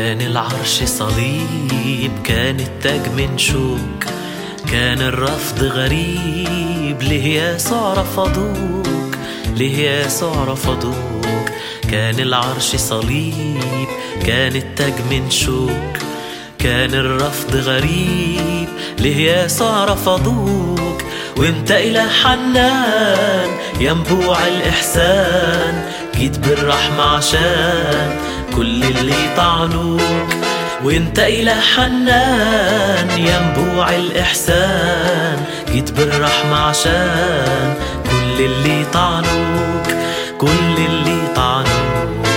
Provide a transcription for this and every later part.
كان العرش صليب كان التاج من شوك كان الرفض غريب ليه يسوع رفضوك ليه يسوع رفضوك كان العرش صليب كان التاج من شوك كان الرفض غريب ليه يسوع رفضوك وانت إله حنان ينبوع الإحسان جيت بالرحمة عشان كل اللي طعنوك وانت إله حنان ينبوع الإحسان جيت بالرحمة عشان كل اللي طعنوك كل اللي طعنوك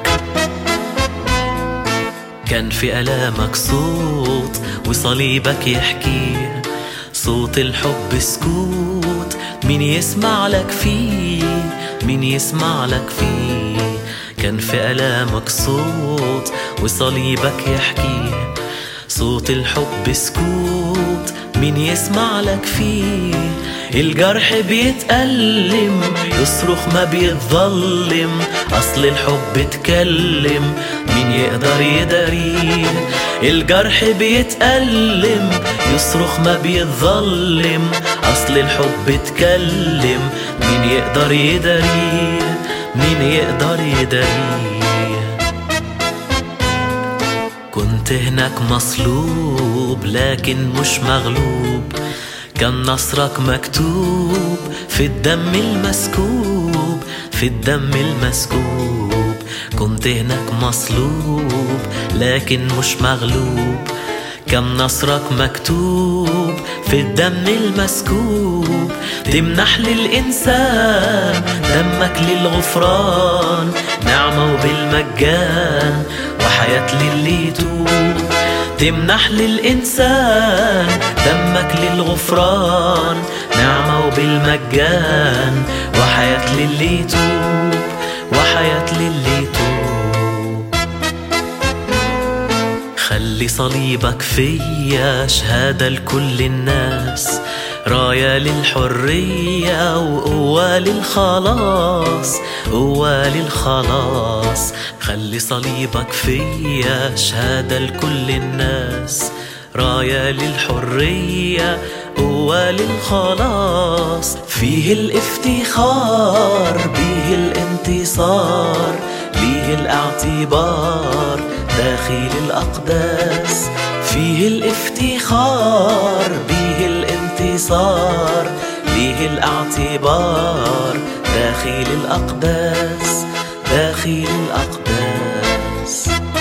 كان في ألامك صوت وصليبك يحكيه صوت الحب سكوت مين يسمع لك فيه مين يسمع لك فيه كان في ألامك صوت وصليبك يحكيه صوت الحب سكوت مين يسمع لك فيه الجرح بيتألم يصرخ ما بيتظلم أصل الحب اتكلم مين يقدر يداريه الجرح بيتألم يصرخ ما بيتظلم أصل الحب اتكلم مين يقدر يداريه مين يقدر يداريه كنت هناك مصلوب لكن مش مغلوب كان نصرك مكتوب في الدم المسكوب في الدم المسكوب كنت هناك مصلوب لكن مش مغلوب كان نصرك مكتوب في الدم المسكوب تمنح للإنسان دمك للغفران نعمة وبالمجان وحياة للي يتوب تمنح للإنسان دمك للغفران نعمة وبالمجان وحياة للي يتوب وحياة للي يتوب خلي صليبك فيا شهادة لكل الناس راية للحرية وقوة للخلاص قوة للخلاص خلي صليبك فيا شهادة لكل الناس راية للحرية قوة للخلاص فيه الافتخار بيه الانتصار ليه الاعتبار داخل الأقداس فيه الافتخار بيه الانتصار ليه الاعتبار داخل الأقداس داخل الأقداس